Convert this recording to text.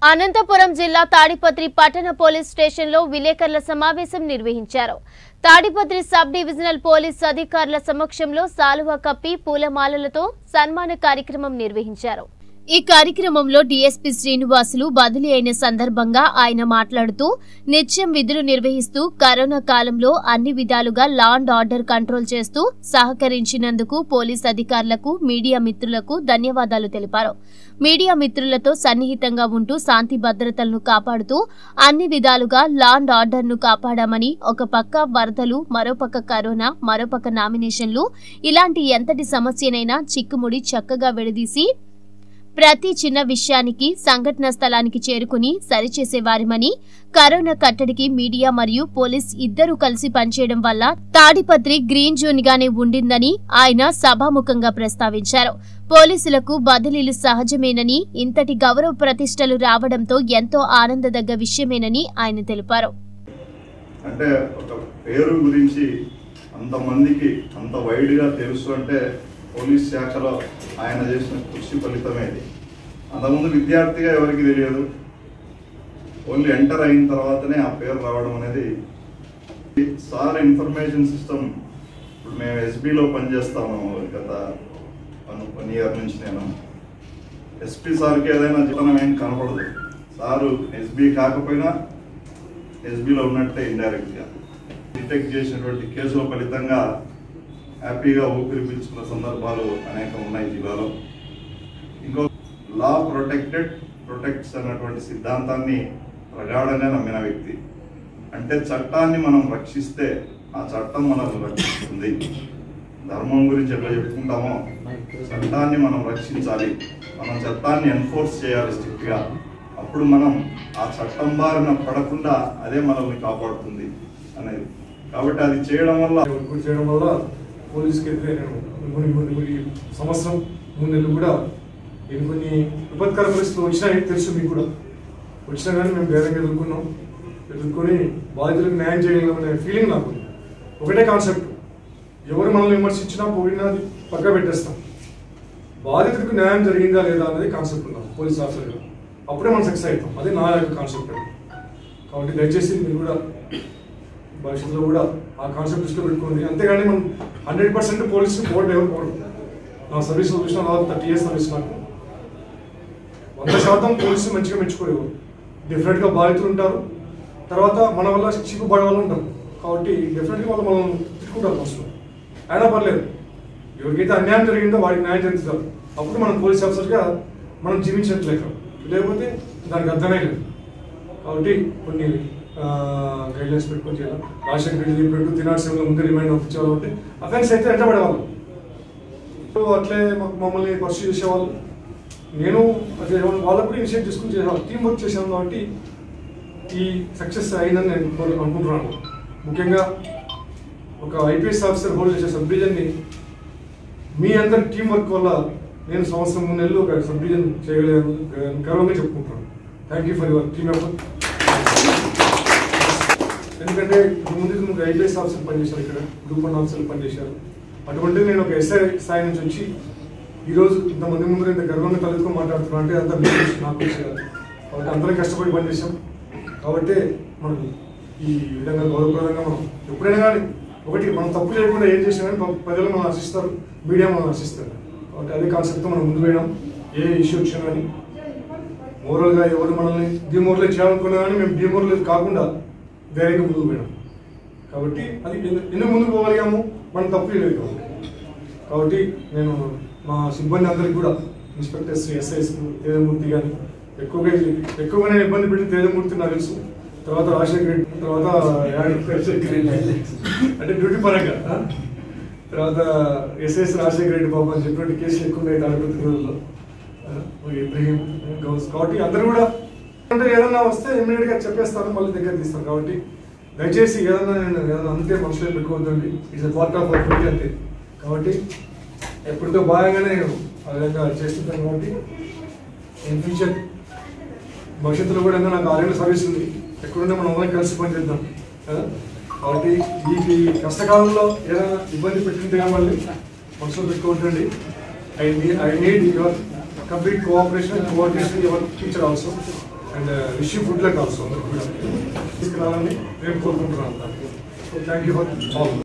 అనంతపురం జిల్లా తాడిపత్రి పట్టణ పోలీస్ స్టేషన్లో విలేకరుల సమావేశం నిర్వహించారు తాడిపత్రి సబ్ డివిజనల్ పోలీస్ అధికారుల సమక్షంలో సాలువా కప్పి పూలమాలలతో సన్మాన కార్యక్రమం నిర్వహించారు ఈ కార్యక్రమంలో డీఎస్పీ శ్రీనివాసులు బదిలీ అయిన సందర్భంగా ఆయన మాట్లాడుతూ నిత్యం విధులు నిర్వహిస్తూ కరోనా కాలంలో అన్ని విధాలుగా లా అండ్ ఆర్డర్ కంట్రోల్ చేస్తూ సహకరించినందుకు పోలీస్ అధికారులకు మీడియా మిత్రులకు ధన్యవాదాలు తెలిపారు మీడియా మిత్రులతో సన్నిహితంగా ఉంటూ శాంతి భద్రతలను కాపాడుతూ అన్ని విధాలుగా లా అండ్ ఆర్డర్ ను కాపాడామని ఒక పక్క వరదలు మరోపక్క కరోనా మరోపక్క నామినేషన్లు ఇలాంటి ఎంతటి సమస్యనైనా చిక్కుముడి చక్కగా విడదీసి ప్రతి చిన్న విషయానికి సంఘటన స్థలానికి చేరుకుని సరిచేసేవారిమని కరోనా కట్టడికి మీడియా మరియు పోలీస్ ఇద్దరూ కలిసి పనిచేయడం వల్ల తాడిపత్రి గ్రీన్ జోన్ గానే ఉండిందని ఆయన సభాముఖంగా ప్రస్తావించారు పోలీసులకు బదిలీలు సహజమేనని ఇంతటి గౌరవ ప్రతిష్టలు రావడంతో ఎంతో ఆనందదగ్గ విషయమేనని ఆయన తెలిపారు అంటే ఒక పేరు గురించి అంతమందికి అంత వైడ్గా తెలుసు అంటే పోలీస్ శాఖలో ఆయన చేసిన కృషి ఫలితమే ఇది అంతకుముందు విద్యార్థిగా ఎవరికి తెలియదు ఓన్లీ ఎంటర్ అయిన తర్వాతనే ఆ పేరు రావడం అనేది సార్ ఇన్ఫర్మేషన్ సిస్టమ్ ఇప్పుడు మేము ఎస్బీలో పనిచేస్తాము గత వన్ వన్ ఇయర్ నుంచి నేను ఎస్పీ సార్కి ఏదైనా జీవనం ఏం కనపడదు సారు ఎస్బీ కాకపోయినా ఎస్బీలో ఉన్నట్టే ఇండైరెక్ట్గా డిటెక్ట్ చేసినటువంటి కేసుల ఫలితంగా హ్యాపీగా ఊపిరి పీల్చుకున్న సందర్భాలు అనేకం ఉన్నాయి జిల్లాలో ఇంకో లా ప్రొటెక్టెడ్ ప్రొటెక్ట్స్ అన్నటువంటి సిద్ధాంతాన్ని ప్రగాఢంగా నమ్మిన వ్యక్తి అంటే చట్టాన్ని మనం రక్షిస్తే ఆ చట్టం మనల్ని రక్షిస్తుంది ధర్మం గురించి ఎట్లా చెప్పుకుంటామో చట్టాన్ని మనం రక్షించాలి మనం చట్టాన్ని ఎన్ఫోర్స్ చేయాలి స్ట్రిక్ట్గా అప్పుడు మనం ఆ చట్టం బారిన పడకుండా అదే మనల్ని కాపాడుతుంది అనేది కాబట్టి అది చేయడం వల్ల వర్క్ చేయడం వల్ల పోలీస్కి ఎదురే నేను కొన్ని కొన్ని కొన్ని సంవత్సరం మూడు నెలలు కూడా నేను కొన్ని విపత్కర పరిస్థితులు వచ్చినాయి తెలుసు మీకు కూడా వచ్చినా కానీ మేము ధైర్యంగా ఎదుర్కొన్నాం ఎదుర్కొని బాధితులకు న్యాయం చేయగలమనే ఫీలింగ్ నాకు ఉంది. ఒకటే కాన్సెప్ట్ ఎవరు మనల్ని విమర్శించినా పోయినా అది పక్క పెట్టేస్తాం బాధితుడికి న్యాయం జరిగిందా లేదా అనేది కాన్సెప్ట్ ఉన్నాం పోలీస్ ఆఫీసర్గా అప్పుడే మనం సక్సెస్ అవుతాం అదే నా యొక్క కాన్సెప్ట్ కాబట్టి దయచేసి మీరు కూడా భవిష్యత్తులో కూడా ఆ కాన్సెప్ట్ దృష్టిలో పెట్టుకోండి అంతేగాని మనం హండ్రెడ్ పర్సెంట్ పోలీసు పోవడం ఎవరు పోవడం నా సర్వీస్ చూసిన దాదాపు థర్టీ ఇయర్స్ సర్వీస్ నాకు వంద శాతం పోలీసు మంచిగా మెచ్చుకోలేవు డెఫినెట్గా బాధితులు ఉంటారు తర్వాత మన వల్ల చిక్కుబడే వాళ్ళు ఉంటారు కాబట్టి డెఫినెట్గా వాళ్ళు మనం తిట్టుకుంటారు ఫస్ట్ అయినా పర్లేదు ఎవరికైతే అన్యాయం జరిగిందో వాడికి న్యాయం చెందుతారు అప్పుడు మనం పోలీస్ ఆఫీసర్గా మనం జీవించినట్లు లెక్క లేకపోతే దానికి అర్థమే లేదు కాబట్టి కొన్ని గైడ్లైన్స్ పెట్టుకొని చేయాలి రాజశేఖర రెడ్డి చెప్పినట్టు తినాడు సెవెన్లో ముందు రిమైండ్ పంపించేవాళ్ళు ఉంటే అఫెన్స్ అయితే వెంటబడేవాళ్ళు సో అట్లే మాకు మమ్మల్ని పర్సూ చేసేవాళ్ళు నేను అట్లే వాళ్ళకు కూడా ఇనిషియేట్ చేసుకుని చేసేవాళ్ళు టీం వర్క్ చేసాను కాబట్టి ఈ సక్సెస్ అయిందని నేను అనుకో- అనుకుంటున్నాను ముఖ్యంగా ఒక ఐపీఎస్ ఆఫీసర్ హోల్డ్ చేసే సబ్ డివిజన్ని మీ అందరి టీం వర్క్ వల్ల నేను సంవత్సరం మూడు నెలలు ఒక సబ్ డివిజన్ చేయగలిగాను గర్వంగా చెప్పుకుంటున్నాను thank you for your team effort ఎందుకంటే ఇప్పుడు ముందు మీకు ఐపీఎస్ ఆఫీసర్ పనిచేశారు ఇక్కడ గ్రూప్ వన్ ఆఫీసర్లు పనిచేశారు అటువంటి నేను ఒక ఎస్ఐ స్థాయి నుంచి వచ్చి ఈరోజు ఇంతమంది ముందు ఇంత గర్వంగా తలెత్తుకొని మాట్లాడుతున్నాను అంటే అంతా మీ కృషి, నాకు కృషి కాదు కాబట్టి అందరం కష్టపడి పనిచేసాం కాబట్టి మనం ఈ విధంగా గౌరవప్రదంగా మనం ఎప్పుడైనా కానీ ఒకటి మనం తప్పు చేయకుండా ఏం చేసినా కానీ ప- ప్రజలు మనం ఆశిస్తారు మీడియా మనం ఆశిస్తారు కాబట్టి అదే కాన్సెప్ట్తో మనం ముందు పోయినాం ఏ ఇష్యూ వచ్చినా కానీ మోరల్గా ఎవరు మనల్ని డిమోరలైజ్ చేయాలనుకున్నా కానీ మేము డిమోరలైజ్ కాకుండా ధైర్యంగా ముందుకు పోయినాం కాబట్టి అది ఎందు- ఎందుకు ముందుకు పోగలిగాము మనం తప్పు లేదు కాబట్టి కాబట్టి నేను మా సిబ్బంది అందరికి కూడా ఇన్స్పెక్టర్స్ ఎస్ఐస్ తేజమూర్తి కానీ ఎక్కువగా ఎక్కువగా నేను ఇబ్బంది పెట్టి తేజమూర్తి నాకు తెలుసు తర్వాత రాజశేఖర రెడ్డి తర్వాత రాజశేఖర రెడ్డి అంటే డ్యూటీ పరంగా ఆ? తర్వాత ఎస్ఎస్ రాజశేఖర రెడ్డి బాబు అని చెప్పినట్టు కేసులు ఎక్కువ ఉన్నాయి తాడిపత్రి రోజుల్లో ఆ, ఇబ్రహీం గౌస్ కాబట్టి అందరూ కూడా అంటే ఏదన్నా వస్తే ఇమీడియట్ గా చెప్పేస్తాను మళ్ళీ దగ్గర తీస్తాను కాబట్టి దయచేసి ఏదన్నా నేను ఏదన్నా అందుకే మనసులో పెట్టుకోవద్దండి it's part of our duty అంతే కాబట్టి ఎప్పుడుతో భాగంగానే నేను ఆ విధంగా చేస్తుంటాను కాబట్టి ఇన్ ఫ్యూచర్ భవిష్యత్తులో కూడా ఏదైనా నాకు ఆరోగ్య సర్వీస్ ఉంది ఎక్కడున్నా మనం అందరం కలిసి పనిచేద్దాం కదా కాబట్టి ఈ ఈ కష్టకాలంలో ఏదైనా ఇబ్బంది పెట్టింటే మళ్ళీ మనసులో పెట్టుకుంటండి I I need your complete cooperation and coordination with your teacher also. And wish good luck also అందరికి కూడా తీసుకురావాలని నేను కోరుకుంటున్నాను థ్యాంక్ యూ ఫర్ ఆల్